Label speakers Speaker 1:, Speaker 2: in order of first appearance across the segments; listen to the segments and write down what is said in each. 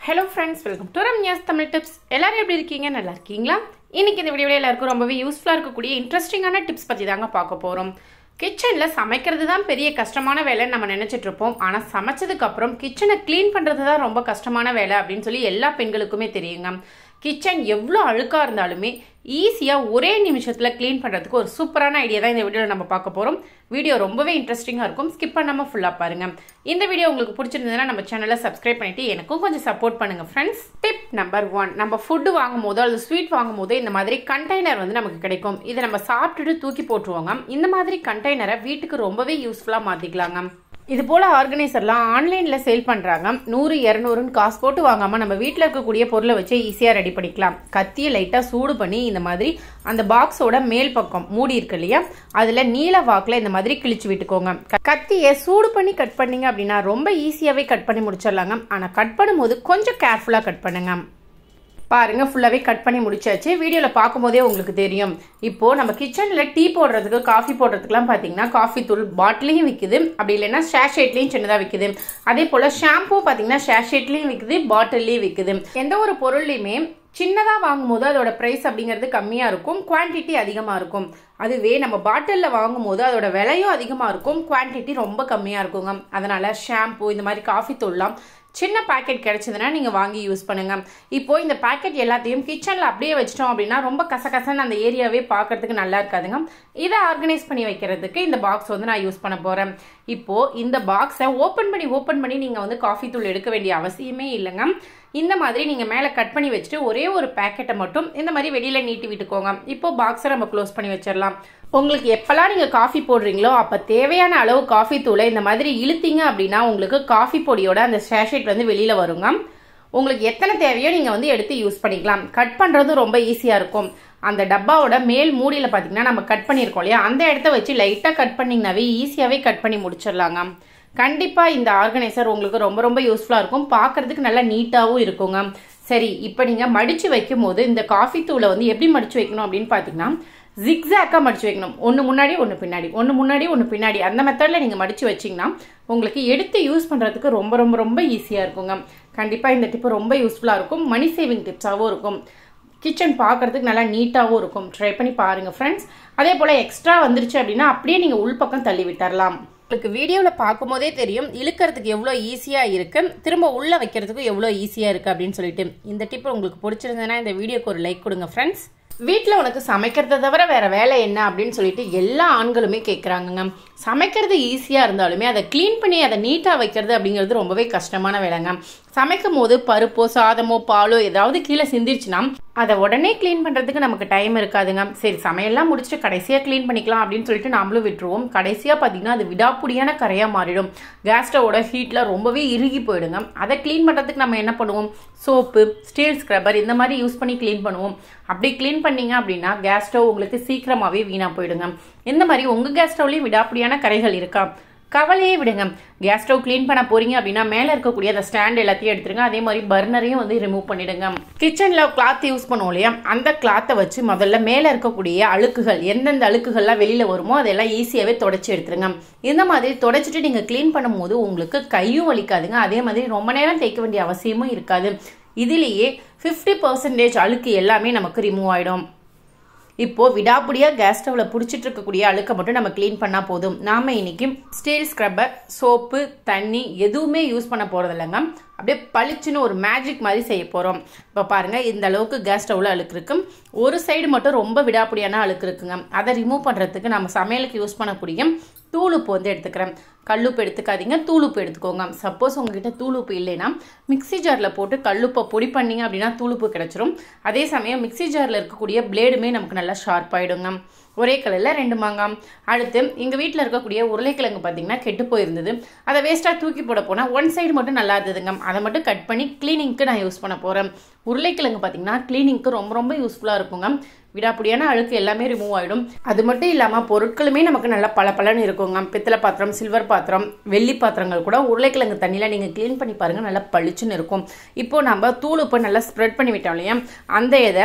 Speaker 1: hello friends welcome to Ramya's Tamil tips எல்லாரும் எப்படி இருக்கீங்க நல்லா இருக்கீங்களா இன்னைக்கு இந்த வீடியோவில் எல்லாருக்கும் ரொம்பவே யூஸ்ஃபுல்லாக இருக்கக்கூடிய இன்ட்ரெஸ்டிங்கான டிப்ஸ் பற்றி தாங்க பார்க்க போகிறோம் கிச்சனில் சமைக்கிறது தான் பெரிய கஷ்டமான வேலைன்னு நம்ம நினச்சிட்டு இருப்போம் ஆனால் சமைச்சதுக்கு அப்புறம் கிச்சனை க்ளீன் பண்ணுறது தான் ரொம்ப கஷ்டமான வேலை அப்படின்னு சொல்லி எல்லா பெண்களுக்குமே தெரியுங்க கிச்சன் எவ்வளோ அழுக்காக இருந்தாலுமே ஈஸியாக ஒரே நிமிஷத்தில் க்ளீன் பண்ணுறதுக்கு ஒரு சூப்பரான ஐடியா தான் இந்த வீடியோவில் நம்ம பார்க்க போகிறோம் வீடியோ ரொம்பவே இன்ட்ரெஸ்டிங்காக இருக்கும் ஸ்கிப் பண்ணாமல் ஃபுல்லாக பாருங்கள் இந்த வீடியோ உங்களுக்கு பிடிச்சிருந்ததுன்னா நம்ம சேனலை சப்ஸ்கிரைப் பண்ணிட்டு எனக்கும் கொஞ்சம் சப்போர்ட் பண்ணுங்கள் ஃப்ரெண்ட்ஸ் டிப் நம்பர் ஒன் நம்ம ஃபுட்டு வாங்கும் போதோ அல்லது ஸ்வீட் வாங்கும் போதோ இந்த மாதிரி கண்டெய்னர் வந்து நமக்கு கிடைக்கும் இதை நம்ம சாப்பிட்டுட்டு தூக்கி போட்டுருவாங்க இந்த மாதிரி கண்டெய்னரை வீட்டுக்கு ரொம்பவே யூஸ்ஃபுல்லாக மாற்றிக்கலாங்க இது போல் ஆர்கனைசர்லாம் ஆன்லைனில் சேல் பண்ணுறாங்க நூறு இரநூறுன்னு காசு போட்டு வாங்காமல் நம்ம வீட்டில் இருக்கக்கூடிய பொருளை வச்சு ஈஸியாக ரெடி பண்ணிக்கலாம் கத்தியை லைட்டாக சூடு பண்ணி இந்த மாதிரி அந்த பாக்ஸோட மேல் பக்கம் மூடி இருக்கு இல்லையா அதில் நீல வாக்கில் இந்த மாதிரி கிழிச்சு விட்டுக்கோங்க க- கத்தியை சூடு பண்ணி கட் பண்ணீங்க அப்படின்னா ரொம்ப ஈஸியாகவே கட் பண்ணி முடிச்சிடலாங்க ஆனால் கட் பண்ணும்போது கொஞ்சம் கேர்ஃபுல்லாக கட் பண்ணுங்க பாருங்க ஃபுல்லாகவே கட் பண்ணி முடிச்சாச்சு வீடியோவில் பார்க்கும்போதே உங்களுக்கு தெரியும் இப்போ நம்ம கிச்சனில் டீ போடுறதுக்கு காஃபி போடுறதுக்குலாம் பார்த்தீங்கன்னா காஃபி தூள் பாட்டிலையும் விற்குது அப்படி இல்லைன்னா ஷேஷேட்லேயும் சின்னதாக விற்குது அதே போல் ஷாம்பூ பார்த்தீங்கன்னா ஷேஷேட்லேயும் விற்குது பாட்டில்லையும் விற்குது எந்த ஒரு பொருள்லையுமே சின்னதாக வாங்கும்போது அதோட ப்ரைஸ் அப்படிங்கிறது கம்மியாக இருக்கும் குவான்டிட்டி அதிகமாக இருக்கும் அதுவே நம்ம பாட்டிலில் வாங்கும்போது அதோட விலையும் அதிகமாக இருக்கும் குவான்டிட்டி ரொம்ப கம்மியாக இருக்குங்க அதனால ஷாம்பூ இந்த மாதிரி காஃபி தூள்லாம் சின்ன பாக்கெட் கிடைச்சதுன்னா நீங்கள் வாங்கி யூஸ் பண்ணுங்க இப்போ இந்த பாக்கெட் எல்லாத்தையும் கிச்சனில் அப்படியே வச்சிட்டோம் அப்படின்னா ரொம்ப கசகசன்னு அந்த ஏரியாவே பார்க்கறதுக்கு நல்லா இருக்காதுங்க இதை ஆர்கனைஸ் பண்ணி வைக்கிறதுக்கு இந்த பாக்ஸ் வந்து நான் யூஸ் பண்ண போகிறேன் இப்போ இந்த பாக்ஸை ஓப்பன் பண்ணி ஓப்பன் பண்ணி நீங்கள் வந்து காஃபி தூள் எடுக்க வேண்டிய அவசியமே இல்லைங்க இந்த மாதிரி நீங்கள் மேலே கட் பண்ணி வச்சுட்டு ஒரே ஒரு பேக்கெட்டை மட்டும் இந்த மாதிரி வெளியில் நீட்டி விட்டுக்கோங்க இப்போ பாக்ஸை நம்ம க்ளோஸ் பண்ணி வச்சிடலாம் உங்களுக்கு எப்போல்லாம் நீங்கள் காஃபி போடுறீங்களோ அப்போ தேவையான அளவு காஃபி தூளை இந்த மாதிரி இழுத்தீங்க அப்படின்னா உங்களுக்கு காஃபி பொடியோட அந்த சேஷெட் வந்து வெளியில் வருங்க உங்களுக்கு எத்தனை தேவையோ நீங்கள் வந்து எடுத்து யூஸ் பண்ணிக்கலாம் கட் பண்ணுறது ரொம்ப ஈஸியாக இருக்கும் அந்த டப்பாவோட மேல் மூடியில் பார்த்தீங்கன்னா நம்ம கட் பண்ணியிருக்கோம் இல்லையா அந்த இடத்த வச்சு லைட்டாக கட் பண்ணிங்கனாவே ஈஸியாகவே கட் பண்ணி முடிச்சிடலாங்க கண்டிப்பாக இந்த ஆர்கனைசர் உங்களுக்கு ரொம்ப ரொம்ப யூஸ்ஃபுல்லாக இருக்கும் பார்க்கறதுக்கு நல்லா நீட்டாகவும் இருக்குங்க சரி இப்போ நீங்கள் மடித்து வைக்கும் போது இந்த காஃபி தூளை வந்து எப்படி மடித்து வைக்கணும் அப்படின்னு பார்த்தீங்கன்னா ஜிக்ஸாக்காக மடித்து வைக்கணும் ஒன்று முன்னாடி ஒன்று பின்னாடி ஒன்று முன்னாடி ஒன்று பின்னாடி அந்த மெத்தடில் நீங்கள் மடித்து வச்சிங்கன்னா உங்களுக்கு எடுத்து யூஸ் பண்ணுறதுக்கு ரொம்ப ரொம்ப ரொம்ப ஈஸியாக இருக்குங்க கண்டிப்பாக இந்த டிப்பு ரொம்ப யூஸ்ஃபுல்லாக இருக்கும் மணி சேவிங் டிப்ஸாகவும் இருக்கும் கிச்சன் பார்க்கறதுக்கு நல்லா நீட்டாகவும் இருக்கும் ட்ரை பண்ணி பாருங்கள் ஃப்ரெண்ட்ஸ் அதே போல் எக்ஸ்ட்ரா வந்துருச்சு அப்படின்னா அப்படியே நீங்கள் உள்பக்கம் தள்ளி விட்டுறலாம் உங்களுக்கு வீடியோவில் பார்க்கும்போதே தெரியும் இழுக்கிறதுக்கு எவ்வளோ ஈஸியாக இருக்கு திரும்ப உள்ளே வைக்கிறதுக்கு எவ்வளோ ஈஸியாக இருக்குது அப்படின்னு சொல்லிட்டு இந்த டிப் உங்களுக்கு பிடிச்சிருந்ததுன்னா இந்த வீடியோக்கு ஒரு லைக் கொடுங்க ஃப்ரெண்ட்ஸ் வீட்டில் உனக்கு சமைக்கிறத தவிர வேற வேலை என்ன அப்படின்னு சொல்லிட்டு எல்லா ஆண்களுமே கேட்குறாங்கங்க சமைக்கிறது ஈஸியாக இருந்தாலுமே அதை க்ளீன் பண்ணி அதை நீட்டாக வைக்கிறது அப்படிங்கிறது ரொம்பவே கஷ்டமான வேலைங்க சமைக்கும் போது பருப்போ சாதமோ பாலோ ஏதாவது கீழே சிந்திருச்சுன்னா அதை உடனே க்ளீன் பண்ணுறதுக்கு நமக்கு டைம் இருக்காதுங்க சரி சமையல்லாம் முடிச்சுட்டு கடைசியாக க்ளீன் பண்ணிக்கலாம் அப்படின்னு சொல்லிட்டு நாமளும் விட்டுருவோம் கடைசியாக பார்த்தீங்கன்னா அது விடாப்புடியான கரையாக மாறிடும் கேஸ் ஸ்டவோட ஹீட்டில் ரொம்பவே இறுகி போயிடுங்க அதை க்ளீன் பண்ணுறதுக்கு நம்ம என்ன பண்ணுவோம் சோப்பு ஸ்டீல் ஸ்க்ரப்பர் இந்த மாதிரி யூஸ் பண்ணி க்ளீன் பண்ணுவோம் அப்படி க்ளீன் பண்ணீங்க அப்படின்னா கேஸ் ஸ்டவ் உங்களுக்கு சீக்கிரமாகவே வீணாக போயிடுங்க இந்த மாதிரி உங்கள் கேஸ் ஸ்டவ்லேயும் விடாப்புடியான கரைகள் இருக்கா கவலையே விடுங்க கேஸ் ஸ்டவ் க்ளீன் பண்ண போறீங்க அப்படின்னா மேலே இருக்கக்கூடிய அந்த ஸ்டாண்ட் எல்லாத்தையும் எடுத்துருங்க அதே மாதிரி பர்னரையும் வந்து ரிமூவ் பண்ணிடுங்க கிச்சனில் கிளாத் யூஸ் பண்ணுவோம் இல்லையா அந்த கிளாத்தை வச்சு முதல்ல மேலே இருக்கக்கூடிய அழுக்குகள் எந்தெந்த அழுக்குகள்லாம் வெளியில் வருமோ அதெல்லாம் ஈஸியாகவே தொடச்சி எடுத்துருங்க இந்த மாதிரி தொடச்சிட்டு நீங்கள் க்ளீன் பண்ணும்போது உங்களுக்கு கையும் வலிக்காதுங்க அதே மாதிரி ரொம்ப நேரம் தேய்க்க வேண்டிய அவசியமும் இருக்காது இதுலேயே ஃபிஃப்டி பர்சன்டேஜ் அழுக்கு எல்லாமே நமக்கு ரிமூவ் ஆகிடும் இப்போ விடாப்புடியாக கேஸ் ஸ்டவ்வில் பிடிச்சிட்டு இருக்கக்கூடிய அழுக்கை மட்டும் நம்ம க்ளீன் பண்ணால் போதும் நாம இன்னைக்கு ஸ்டீல் ஸ்க்ரப்பர் சோப்பு தண்ணி எதுவுமே யூஸ் பண்ண போகிறது இல்லைங்க அப்படியே பளிச்சுன்னு ஒரு மேஜிக் மாதிரி செய்ய போகிறோம் இப்போ பாருங்கள் இந்த அளவுக்கு கேஸ் ஸ்டவ்வில் அழுக்கு இருக்கு ஒரு சைடு மட்டும் ரொம்ப விடாப்புடியான அழுக்கு இருக்குங்க அதை ரிமூவ் பண்ணுறதுக்கு நம்ம சமையலுக்கு யூஸ் பண்ணக்கூடிய தூளுப்பு வந்து எடுத்துக்கிறேன் கல்லுப்பு எடுத்துக்காதீங்க தூளுப்பு எடுத்துக்கோங்க சப்போஸ் உங்ககிட்ட தூளுப்பு இல்லைன்னா மிக்ஸி ஜாரில் போட்டு கல்லுப்பை பொடி பண்ணீங்க அப்படின்னா தூளுப்பு கிடச்சிரும் அதே சமயம் மிக்ஸி ஜாரில் இருக்கக்கூடிய பிளேடுமே நமக்கு நல்லா ஷார்ப் ஆகிடுங்க ஒரே கலரில் ரெண்டு மாங்காய் அடுத்து எங்கள் வீட்டில் இருக்கக்கூடிய உருளைக்கிழங்கு பார்த்தீங்கன்னா கெட்டு போயிருந்தது அதை வேஸ்ட்டாக தூக்கி போட போனால் ஒன் சைடு மட்டும் நல்லா இருந்ததுங்க அதை மட்டும் கட் பண்ணி க்ளீனிங்க்கு நான் யூஸ் பண்ண போகிறேன் உருளைக்கிழங்கு பார்த்தீங்கன்னா க்ளீனிங்க்கு ரொம்ப ரொம்ப யூஸ்ஃபுல்லாக இருக்குங்க விடாப்புடியான அழுக்கு எல்லாமே ரிமூவ் ஆகிடும் அது மட்டும் இல்லாமல் பொருட்களுமே நமக்கு நல்லா பளபளன்னு இருக்குங்க பித்தளை பாத்திரம் சில்வர் பாத்திரம் வெள்ளி பாத்திரங்கள் கூட உருளைக்கிழங்கு தண்ணியில் நீங்கள் க்ளீன் பண்ணி பாருங்கள் நல்லா பளிச்சுன்னு இருக்கும் இப்போ நம்ம தூள் உப்பு நல்லா ஸ்ப்ரெட் பண்ணி விட்டோம் இல்லையா அந்த இதை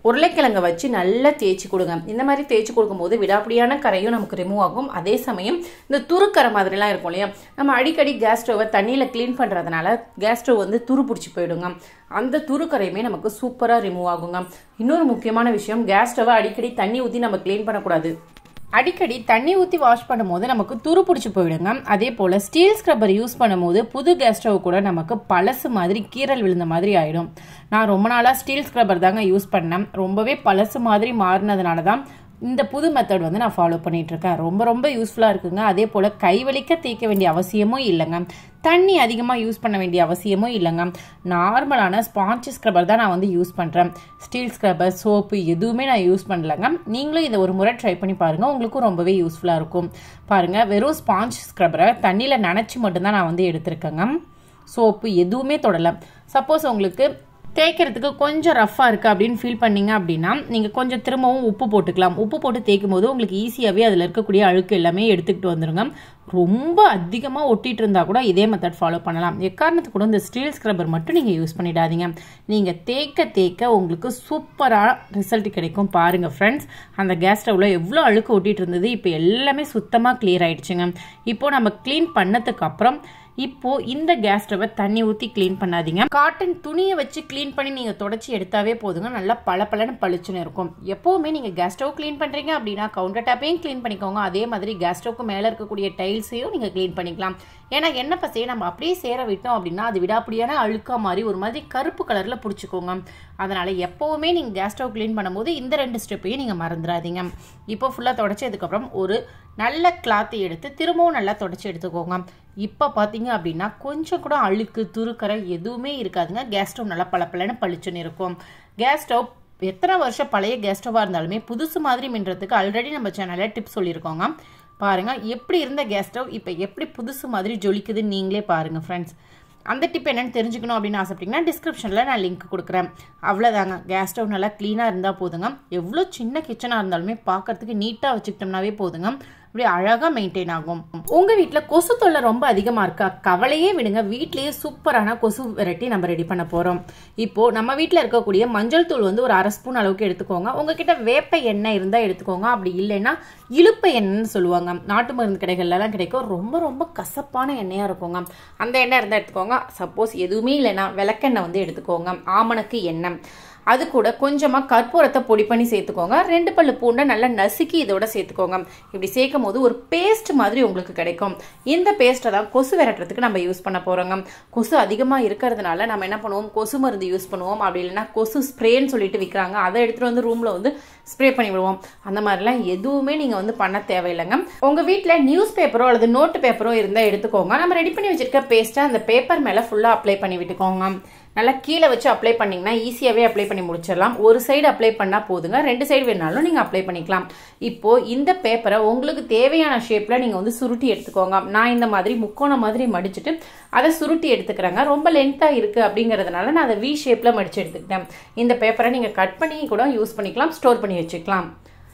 Speaker 1: உருளைக்கிழங்கை வச்சு நல்லா தேய்ச்சி கொடுங்க இந்த மாதிரி தேய்ச்சி கொடுக்கும்போது விடாப்பிடியான கரையும் நமக்கு ரிமூவ் ஆகும் அதே சமயம் இந்த துருக்கரை மாதிரிலாம் இருக்கும் இல்லையா நம்ம அடிக்கடி கேஸ் ஸ்டவ்வை தண்ணியில் க்ளீன் பண்ணுறதுனால கேஸ் ஸ்டவ் வந்து துரு பிடிச்சி போயிடுங்க அந்த துருக்கரையுமே நமக்கு சூப்பராக ரிமூவ் ஆகுங்க இன்னொரு முக்கியமான விஷயம் கேஸ் ஸ்டவ்வை அடிக்கடி தண்ணி ஊற்றி நம்ம க்ளீன் பண்ணக்கூடாது அடிக்கடி தண்ணி ஊற்றி வாஷ் பண்ணும்போது நமக்கு துரு பிடிச்சி போயிடுங்க அதே போல் ஸ்டீல் ஸ்க்ரப்பர் யூஸ் பண்ணும்போது புது கேஸ் ஸ்டவ் கூட நமக்கு பழசு மாதிரி கீரல் விழுந்த மாதிரி ஆகிடும் நான் ரொம்ப நாளாக ஸ்டீல் ஸ்க்ரப்பர் தாங்க யூஸ் பண்ணேன் ரொம்பவே பழசு மாதிரி மாறினதுனால தான் இந்த புது மெத்தட் வந்து நான் ஃபாலோ பண்ணிட்டு இருக்கேன் ரொம்ப ரொம்ப யூஸ்ஃபுல்லாக இருக்குங்க அதே போல் கைவலிக்க தேய்க்க வேண்டிய அவசியமும் இல்லைங்க தண்ணி அதிகமாக யூஸ் பண்ண வேண்டிய அவசியமும் இல்லைங்க நார்மலான ஸ்பாஞ்ச் ஸ்க்ரப்பர் தான் நான் வந்து யூஸ் பண்ணுறேன் ஸ்டீல் ஸ்க்ரப்பர் சோப்பு எதுவுமே நான் யூஸ் பண்ணலங்க நீங்களும் இதை ஒரு முறை ட்ரை பண்ணி பாருங்கள் உங்களுக்கும் ரொம்பவே யூஸ்ஃபுல்லாக இருக்கும் பாருங்கள் வெறும் ஸ்பாஞ்ச் ஸ்க்ரப்பரை தண்ணியில் நனைச்சி மட்டும்தான் நான் வந்து எடுத்திருக்கேங்க சோப்பு எதுவுமே தொடலை சப்போஸ் உங்களுக்கு தேய்க்கிறதுக்கு கொஞ்சம் ரஃப்பாக இருக்குது அப்படின்னு ஃபீல் பண்ணீங்க அப்படின்னா நீங்கள் கொஞ்சம் திரும்பவும் உப்பு போட்டுக்கலாம் உப்பு போட்டு தேய்க்கும் போது உங்களுக்கு ஈஸியாகவே அதில் இருக்கக்கூடிய அழுக்கு எல்லாமே எடுத்துக்கிட்டு வந்துருங்க ரொம்ப அதிகமாக ஒட்டிட்டு இருந்தால் கூட இதே மெத்தட் ஃபாலோ பண்ணலாம் எக்காரணத்துக்கு கூட இந்த ஸ்டீல் ஸ்க்ரப்பர் மட்டும் நீங்கள் யூஸ் பண்ணிடாதீங்க நீங்கள் தேய்க்க தேய்க்க உங்களுக்கு சூப்பராக ரிசல்ட் கிடைக்கும் பாருங்கள் ஃப்ரெண்ட்ஸ் அந்த கேஸ் ஸ்டவ்வில் எவ்வளோ அழுக்கு ஒட்டிட்டு இருந்தது இப்போ எல்லாமே சுத்தமாக கிளியர் ஆயிடுச்சுங்க இப்போ நம்ம க்ளீன் பண்ணதுக்கு அப்புறம் இப்போ இந்த கேஸ் ஸ்டவை தண்ணி ஊற்றி க்ளீன் பண்ணாதீங்க காட்டன் துணியை வச்சு க்ளீன் பண்ணி நீங்கள் தொடச்சி எடுத்தாவே போதுங்க நல்லா பல பலன்னு பளிச்சுன்னு இருக்கும் எப்போவுமே நீங்கள் கேஸ் ஸ்டவ் க்ளீன் பண்ணுறீங்க அப்படின்னா கவுண்டர் டாப்பையும் க்ளீன் பண்ணிக்கோங்க அதே மாதிரி கேஸ் ஸ்டவ்க்கு மேலே இருக்கக்கூடிய டைல்ஸையும் நீங்கள் க்ளீன் பண்ணிக்கலாம் ஏன்னா எண்ணெய் பசையை நம்ம அப்படியே சேர விட்டோம் அப்படின்னா அது விடாப்படியான அழுக்கா மாதிரி ஒரு மாதிரி கருப்பு கலரில் பிடிச்சிக்கோங்க அதனால் எப்போவுமே நீங்கள் கேஸ் ஸ்டவ் க்ளீன் பண்ணும்போது இந்த ரெண்டு ஸ்டெப்பையும் நீங்கள் மறந்துடாதீங்க இப்போ ஃபுல்லாக தொடச்சதுக்கப்புறம் ஒரு நல்ல கிளாத்தை எடுத்து திரும்பவும் நல்லா தொடச்சி எடுத்துக்கோங்க இப்போ பார்த்தீங்க அப்படின்னா கொஞ்சம் கூட அழுக்கு துருக்கரை எதுவுமே இருக்காதுங்க கேஸ் ஸ்டவ் நல்லா பளபளன்னு பளிச்சுன்னு இருக்கும் கேஸ் ஸ்டவ் எத்தனை வருஷம் பழைய கேஸ் ஸ்டவ்வாக இருந்தாலுமே புதுசு மாதிரி மின்றதுக்கு ஆல்ரெடி நம்ம சேனலில் டிப்ஸ் சொல்லியிருக்கோங்க பாருங்கள் எப்படி இருந்த கேஸ் ஸ்டவ் இப்போ எப்படி புதுசு மாதிரி ஜொலிக்குதுன்னு நீங்களே பாருங்கள் ஃப்ரெண்ட்ஸ் அந்த டிப் என்னன்னு தெரிஞ்சுக்கணும் அப்படின்னு ஆசைப்பட்டீங்கன்னா டிஸ்கிரிப்ஷனில் நான் லிங்க் கொடுக்குறேன் அவ்வளோதாங்க கேஸ் ஸ்டவ் நல்லா க்ளீனாக இருந்தால் போதுங்க எவ்வளோ சின்ன கிச்சனாக இருந்தாலுமே பார்க்கறதுக்கு நீட்டாக வச்சுக்கிட்டோம்னாவே போதுங்க அப்படியே அழகாக மெயின்டைன் ஆகும் உங்கள் வீட்டில் கொசு தொல்லை ரொம்ப அதிகமாக இருக்கா கவலையே விடுங்க வீட்லேயே சூப்பரான கொசு வெரைட்டி நம்ம ரெடி பண்ண போகிறோம் இப்போ நம்ம வீட்டில் இருக்கக்கூடிய மஞ்சள் தூள் வந்து ஒரு அரை ஸ்பூன் அளவுக்கு எடுத்துக்கோங்க உங்ககிட்ட வேப்ப எண்ணெய் இருந்தால் எடுத்துக்கோங்க அப்படி இல்லைன்னா இழுப்ப எண்ணெய்னு சொல்லுவாங்க நாட்டு மருந்து கடைகள்லாம் கிடைக்கும் ரொம்ப ரொம்ப கசப்பான எண்ணெயாக இருக்குங்க அந்த எண்ணெய் இருந்தால் எடுத்துக்கோங்க சப்போஸ் எதுவுமே இல்லைன்னா விளக்கெண்ணெய் வந்து எடுத்துக்கோங்க ஆமணக்கு எண்ணெய் அது கூட கொஞ்சமாக கற்பூரத்தை பொடி பண்ணி சேர்த்துக்கோங்க ரெண்டு பல்லு பூண்டை நல்லா நசுக்கி இதோட சேர்த்துக்கோங்க இப்படி சேர்க்கும் போது ஒரு பேஸ்ட் மாதிரி உங்களுக்கு கிடைக்கும் இந்த பேஸ்ட்டை தான் கொசு விரட்டுறதுக்கு நம்ம யூஸ் பண்ண போகிறோங்க கொசு அதிகமாக இருக்கிறதுனால நம்ம என்ன பண்ணுவோம் கொசு மருந்து யூஸ் பண்ணுவோம் அப்படி இல்லைன்னா கொசு ஸ்ப்ரேன்னு சொல்லிட்டு விற்கிறாங்க அதை எடுத்துகிட்டு வந்து ரூமில் வந்து ஸ்ப்ரே பண்ணி விடுவோம் அந்த மாதிரிலாம் எதுவுமே நீங்கள் வந்து பண்ண தேவையில்லைங்க உங்கள் வீட்டில் நியூஸ் பேப்பரோ அல்லது நோட்டு பேப்பரோ இருந்தால் எடுத்துக்கோங்க நம்ம ரெடி பண்ணி வச்சிருக்க பேஸ்ட்டை அந்த பேப்பர் மேலே ஃபுல்லாக அப்ளை பண்ணி விட்டுக்கோங்க நல்லா கீழே வச்சு அப்ளை பண்ணிங்கன்னா ஈஸியாகவே அப்ளை பண்ணி முடிச்சிடலாம் ஒரு சைடு அப்ளை பண்ணால் போதுங்க ரெண்டு சைடு வேணாலும் நீங்கள் அப்ளை பண்ணிக்கலாம் இப்போது இந்த பேப்பரை உங்களுக்கு தேவையான ஷேப்பில் நீங்கள் வந்து சுருட்டி எடுத்துக்கோங்க நான் இந்த மாதிரி முக்கோணம் மாதிரி மடிச்சுட்டு அதை சுருட்டி எடுத்துக்கிறேங்க ரொம்ப லென்த்தாக இருக்குது அப்படிங்கிறதுனால நான் அதை வி ஷேப்பில் மடிச்சு எடுத்துக்கிட்டேன் இந்த பேப்பரை நீங்கள் கட் பண்ணி கூட யூஸ் பண்ணிக்கலாம் ஸ்டோர் பண்ணி வச்சுக்கலாம்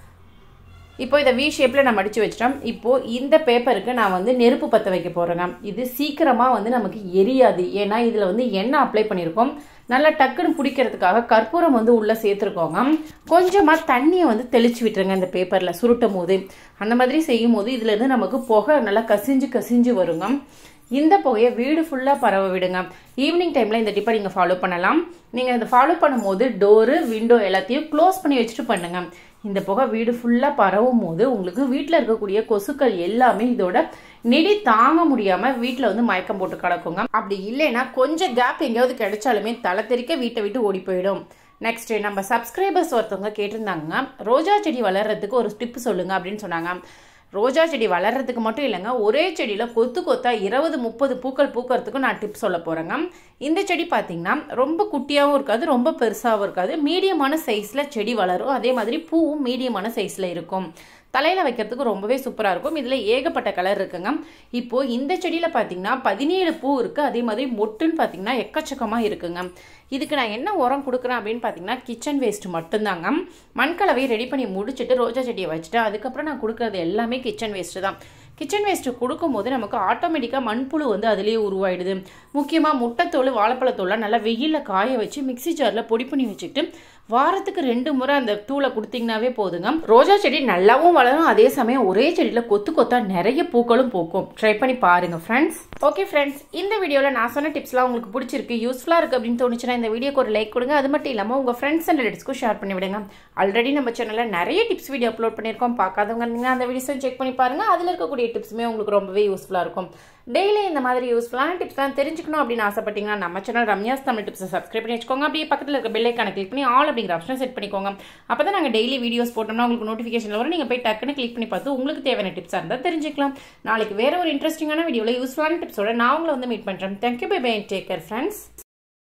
Speaker 1: இப்போ இதை வி ஷேப்பில் நான் மடித்து வச்சிட்டேன் இப்போது இந்த பேப்பருக்கு நான் வந்து நெருப்பு பற்ற வைக்க போகிறேங்க இது சீக்கிரமாக வந்து நமக்கு எரியாது ஏன்னா இதில் வந்து எண்ணெய் அப்ளை பண்ணியிருக்கோம் நல்லா டக்குன்னு பிடிக்கிறதுக்காக கற்பூரம் வந்து உள்ளே சேர்த்துருக்கோங்க கொஞ்சமாக தண்ணியை வந்து தெளிச்சு விட்டுருங்க இந்த பேப்பரில் சுருட்டும் போது அந்த மாதிரி செய்யும் போது இதுலேருந்து நமக்கு புகை நல்லா கசிஞ்சு கசிஞ்சு வருங்க இந்த புகையை வீடு ஃபுல்லாக பரவ விடுங்க ஈவினிங் டைமில் இந்த டிப்பை நீங்கள் ஃபாலோ பண்ணலாம் நீங்கள் இதை ஃபாலோ பண்ணும்போது டோரு விண்டோ எல்லாத்தையும் க்ளோஸ் பண்ணி வச்சுட்டு பண்ணுங்க இந்த புகை வீடு ஃபுல்லாக பரவும் போது உங்களுக்கு வீட்டில் இருக்கக்கூடிய கொசுக்கள் எல்லாமே இதோட நெடி தாங்க முடியாமல் வீட்டில் வந்து மயக்கம் போட்டு கிடக்குங்க அப்படி இல்லைன்னா கொஞ்சம் கேப் எங்கேயாவது கிடைச்சாலுமே தலை தெறிக்க வீட்டை விட்டு ஓடி போயிடும் நெக்ஸ்ட் நம்ம சப்ஸ்கிரைபர்ஸ் ஒருத்தவங்க கேட்டிருந்தாங்க ரோஜா செடி வளர்றதுக்கு ஒரு டிப் சொல்லுங்க அப்படின்னு சொன்னாங்க ரோஜா செடி வளர்றதுக்கு மட்டும் இல்லைங்க ஒரே செடியில் கொத்து கொத்தா இருபது முப்பது பூக்கள் பூக்கிறதுக்கும் நான் டிப் சொல்ல போகிறேங்க இந்த செடி பார்த்தீங்கன்னா ரொம்ப குட்டியாகவும் இருக்காது ரொம்ப பெருசாகவும் இருக்காது மீடியமான சைஸில் செடி வளரும் அதே மாதிரி பூவும் மீடியமான சைஸில் இருக்கும் தலையில் வைக்கிறதுக்கு ரொம்பவே சூப்பராக இருக்கும் இதில் ஏகப்பட்ட கலர் இருக்குங்க இப்போது இந்த செடியில் பார்த்தீங்கன்னா பதினேழு பூ இருக்குது அதே மாதிரி மொட்டுன்னு பார்த்தீங்கன்னா எக்கச்சக்கமாக இருக்குங்க இதுக்கு நான் என்ன உரம் கொடுக்குறேன் அப்படின்னு பார்த்தீங்கன்னா கிச்சன் வேஸ்ட் மட்டும்தாங்க மண்கலவையை ரெடி பண்ணி முடிச்சுட்டு ரோஜா செடியை வச்சுட்டு அதுக்கப்புறம் நான் கொடுக்குறது எல்லாமே கிச்சன் வேஸ்ட்டு தான் கிச்சன் வேஸ்ட்டு கொடுக்கும்போது நமக்கு ஆட்டோமேட்டிக்காக மண்புழு வந்து அதுலேயே உருவாயிடுது முக்கியமாக முட்டைத்தோல் வாழைப்பழத்தோலாம் நல்லா வெயிலில் காய வச்சு மிக்சி ஜாரில் பொடி பண்ணி வச்சுக்கிட்டு வாரத்துக்கு ரெண்டு முறை அந்த தூளை கொடுத்தீங்கன்னாவே போதுங்க ரோஜா செடி நல்லாவும் வளரும் அதே சமயம் ஒரே செடியில் கொத்து கொத்தா நிறைய பூக்களும் பூக்கும் ட்ரை பண்ணி பாருங்க ஃப்ரெண்ட்ஸ் ஓகே ஃப்ரெண்ட்ஸ் இந்த வீடியோவில் நான் சொன்ன டிப்ஸ்லாம் உங்களுக்கு பிடிச்சிருக்கு யூஸ்ஃபுல்லாக இருக்குது அப்படின்னு தோணுச்சுன்னா இந்த வீடியோக்கு ஒரு லைக் கொடுங்க அது மட்டும் இல்லாமல் உங்கள் ஃப்ரெண்ட்ஸ் அண்ட் ரிலேட்டிவ்ஸ்க்கும் ஷேர் பண்ணி விடுங்க ஆல்ரெடி நம்ம சேனலில் நிறைய டிப்ஸ் வீடியோ அப்லோட் பண்ணியிருக்கோம் பார்க்காதவங்க இருந்தீங்கன்னா அந்த வீடியோஸும் செக் பண்ணி பாருங்க அதில் இருக்கக்கூடிய டிப்ஸுமே உங்களுக்கு ரொம்பவே யூஸ்ஃபுல்லாக இருக்கும் டெய்லி இந்த மாதிரி யூஸ்ஃபுல்லான டிப்ஸ்லாம் தெரிஞ்சுக்கணும் அப்படின்னு ஆசைப்பட்டீங்கன்னா நம்ம சேனல் ரம்யாஸ் தமிழ் டிப்ஸை சப்ஸ்கிரைப் பண்ணி வச்சுக்கோங்க அப்படியே பக்கத்தில் இருக்க பெல்லைக்கான கிளிக் பண்ணி ஆல் அப்படிங்கிற ஆப்ஷனை செட் பண்ணிக்கோங்க அப்போ தான் நாங்கள் டெய்லி வீடியோஸ் போட்டோம்னா உங்களுக்கு நோட்டிஃபிகேஷன் வரும் நீங்கள் போய் டக்குன்னு கிளிக் பண்ணி பார்த்து உங்களுக்கு தேவையான டிப்ஸாக இருந்தால் தெரிஞ்சுக்கலாம் நாளைக்கு வேற ஒரு இன்ட்ரெஸ்டிங்கான வீடியோவில் யூஸ்ஃபுல்லான டிப்ஸோட நான் உங்களை வந்து மீட் பண்ணுறேன் thank you bye bye take care friends